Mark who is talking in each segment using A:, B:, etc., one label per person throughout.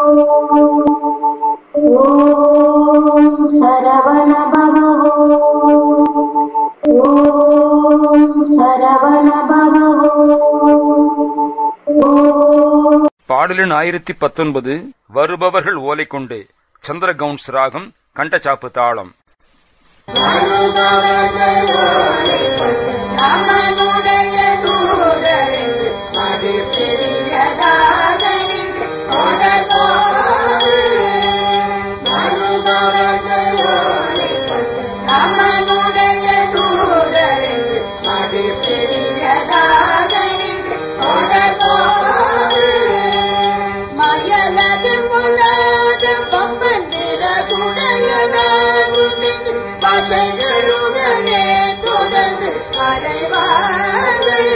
A: ஓம் சரவண பவோ ஓம் சரவண பவோ ஓம்
B: பாடலின் ஆயிரத்தி பத்தொன்பது வருபவர்கள் ஓலை கொண்டு சந்திர கவுன்ஸ் ராகம் கண்டச்சாப்பு தாளம்
C: ராமனுடைய தூதருக்கு அது பெரியதாக நின்று தொடர்போடு வருபவர்களோரை கொண்டு ராமனுடைய தூதருக்கு அது பெரியதாக நின்று தொடர்போடு மயலது முலாத பம்பன் நிறகுடையதாகும் என்று பசைகளுடனே தொடர்ந்து அடைவார்கள்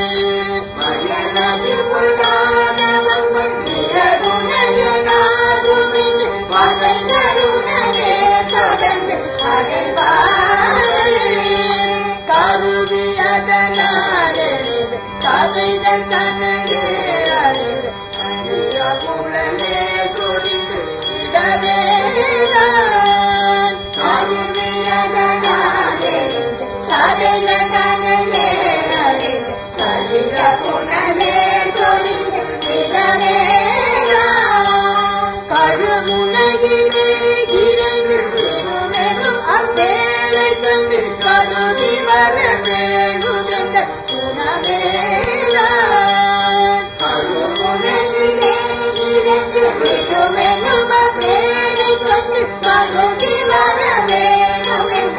C: மயலது முலாத பம்பன் நிறகுடையதாகும் என்று பசைகளுடனே தொடர்ந்து அடைவார்கள் கருவி அதனாலிருந்து சபைகள் தனது அறிந்து அறிய முழலே சொரிந்து இடவேதான் கருவி அதனாலிருந்து சபைகள் தனது அறிந்து அறிய முழலே சொரிந்து இடவேதான் கழுமுனையிலே இறங்கு திருமெனும் அவ்வேளை கண்டு கருதி வர வேணுமென்ற குணவேலான் கழுமுனையிலே இறங்கு திருமெனும் அவ்வேளை கண்டு கருதி வர வேணுமென்ற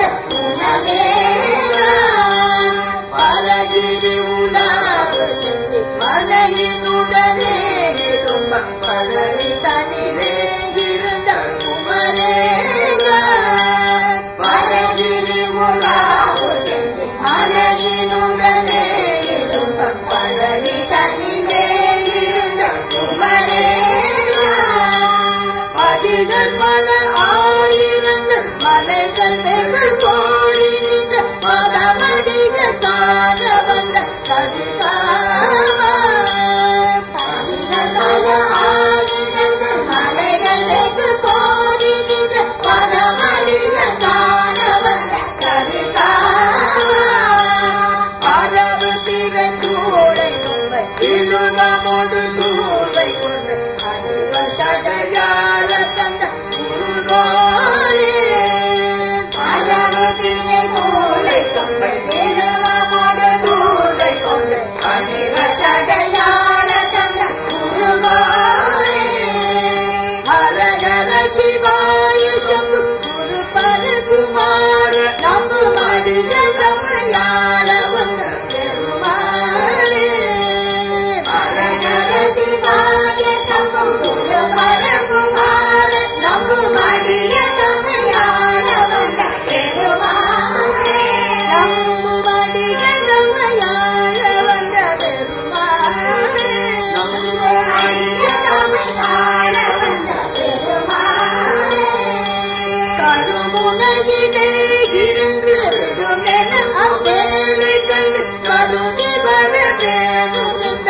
C: குணவேலான் பலகிரி உலாவு சென்று மலையினுடனே நெடும்ப பழனி தனிலே இருந்த குமரேகா பலகிரி உலாவு சென்று மலையினுடனே நெடும்ப பழனி தனிலே இருந்த குமரேகா படிகள் பல ஆயிரங்கள் மலைகள் வெகு கோடி நின்ற பரமடிக காண வந்த கதிகாவா படிகள் பல ஆயிரங்கள் மலைகள் வெகு கோடி நின்ற பரமடிக காண வந்த கதிகாவா பரவு பிறந்தூடை கொண்டு இழுவமோடு தூவை கொண்டு அணுவ சடையார தந்த குருகோரே பரவு பிள்ளை மூளை கொண்டு இழுவமோடு தூவை கொண்டு அணுவ சடையார தந்த குருகோரே ஹர ஹர சிவாய சம்பு குரு பரகுமார நம்பு மடிய தம்மையாள வந்த பெருமாளே ஹர ஹர சிவாய சம்பு குரு பரகுமார நம்பு மடிய தம்மையாள வந்த பெருமாளே நம்பு மடிய தம்மையாள வந்த பெருமாளே நம்பு மடிய தம்மையாள வந்த பெருமாளே கருமுனையிலே இருந்து விடுமென அவ்வேளை கண்டு கருதி வர வேணும் என்ற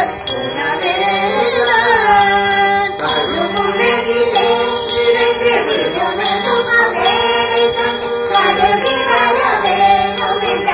C: குணவேலான். கருமுனையிலே இருந்து விடுமெனும் அவ்வேளை கண்டு கருதி வர வேணும் என்ற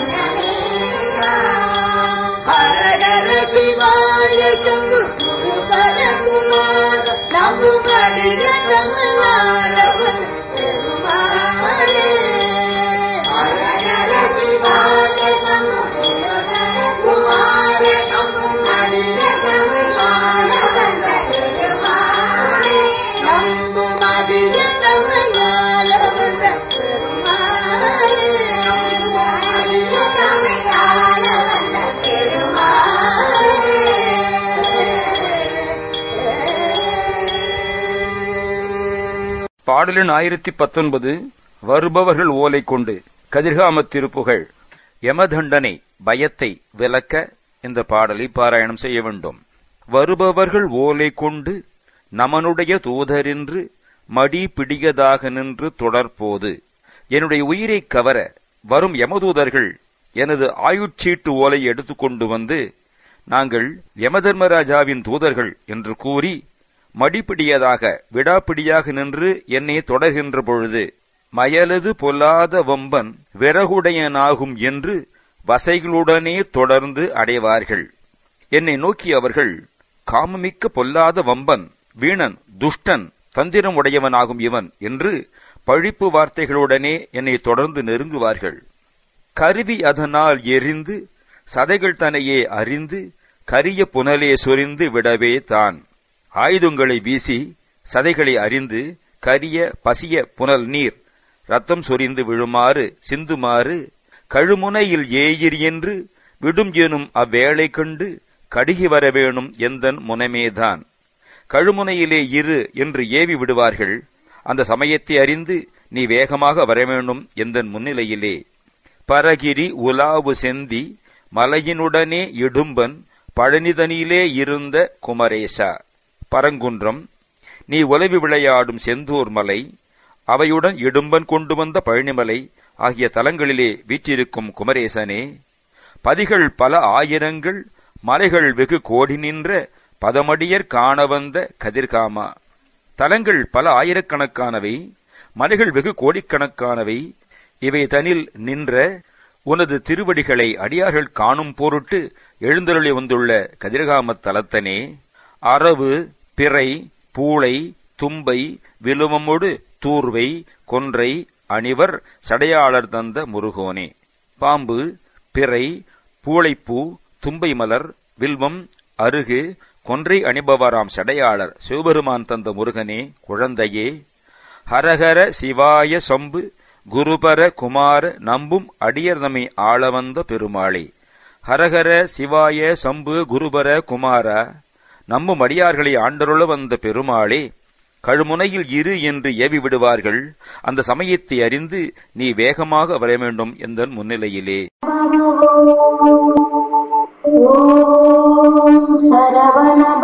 C: குணவேலான். ஹர ஹர சிவாய சங்கு குரு பரகுமார நம்பு மடிய தமிழாரவன் பெருமாளே ஹர ஹர சிவாய சங்கு குரு பரகுமார நம்பு மடிய தமிழாரவன் பெருமாளே நம்பு மடிய தமிழாரவன் பெருமாளே நம்பு மடிய தமிழாரவன் பெருமாளே
B: பாடலின் ஆயிரத்தி பத்தொன்பது வருபவர்கள் ஓலை கொண்டு கதிர்காமத் திருப்புகழ் யமதண்டனை பயத்தை விலக்க இந்த பாடலை பாராயணம் செய்ய வேண்டும் வருபவர்கள் ஓலை கொண்டு நமனுடைய தூதரின்று மடி பிடியதாக நின்று தொடர்போது என்னுடைய உயிரைக் கவர வரும் யமதூதர்கள் எனது ஆயுட்சீட்டு ஓலை எடுத்துக்கொண்டு வந்து நாங்கள் யமதர்மராஜாவின் தூதர்கள் என்று கூறி மடிப்பிடியதாக விடாப்பிடியாக நின்று என்னை தொடர்கின்ற பொழுது மயலது பொல்லாத வம்பன் விறகுடையனாகும் என்று வசைகளுடனே தொடர்ந்து அடைவார்கள் என்னை நோக்கி அவர்கள் காமமிக்க பொல்லாத வம்பன் வீணன் துஷ்டன் தந்திரம் உடையவனாகும் இவன் என்று பழிப்பு வார்த்தைகளுடனே என்னை தொடர்ந்து நெருங்குவார்கள் கருவி அதனால் எரிந்து சதைகள் தனையே அறிந்து கரிய புனலே சொரிந்து விடவே தான் ஆயுதங்களை வீசி சதைகளை அறிந்து கரிய பசிய புனல் நீர் ரத்தம் சொரிந்து விழுமாறு சிந்துமாறு கழுமுனையில் ஏயிர் என்று விடும் எனும் அவ்வேளை கண்டு கடுகி வரவேணும் எந்தன் முனமேதான் கழுமுனையிலே இரு என்று ஏவி விடுவார்கள் அந்த சமயத்தை அறிந்து நீ வேகமாக வரவேணும் எந்தன் முன்னிலையிலே பரகிரி உலாவு செந்தி மலையினுடனே இடும்பன் பழனிதனிலே இருந்த குமரேசா பரங்குன்றம் நீ உலவி விளையாடும் செந்தூர் மலை அவையுடன் இடும்பன் கொண்டு வந்த பழனிமலை ஆகிய தலங்களிலே வீற்றிருக்கும் குமரேசனே பதிகள் பல ஆயிரங்கள் மலைகள் வெகு கோடி நின்ற பதமடியர் காண வந்த கதிர்காமா தலங்கள் பல ஆயிரக்கணக்கானவை மலைகள் வெகு கோடிக்கணக்கானவை இவை தனில் நின்ற உனது திருவடிகளை அடியார்கள் காணும் பொருட்டு எழுந்தருளி வந்துள்ள கதிர்காமத் தலத்தனே அரவு பிறை பூளை தும்பை விலுவமொடு தூர்வை கொன்றை அணிவர் சடையாளர் தந்த முருகோனே பாம்பு பிறை பூளைப்பூ தும்பை மலர் வில்வம் அருகு கொன்றை அணிபவராம் சடையாளர் சிவபெருமான் தந்த முருகனே குழந்தையே ஹரஹர சிவாய சம்பு குருபர குமார நம்பும் அடியர் நம்மை ஆளவந்த பெருமாளே ஹரஹர சிவாய சம்பு குருபர குமார நம்பும் அடியார்களை ஆண்டருள வந்த பெருமாளே கழுமுனையில் இரு என்று ஏவி விடுவார்கள் அந்த சமயத்தை அறிந்து நீ வேகமாக வர வேண்டும் எந்த முன்னிலையிலே
A: ॐ सरवण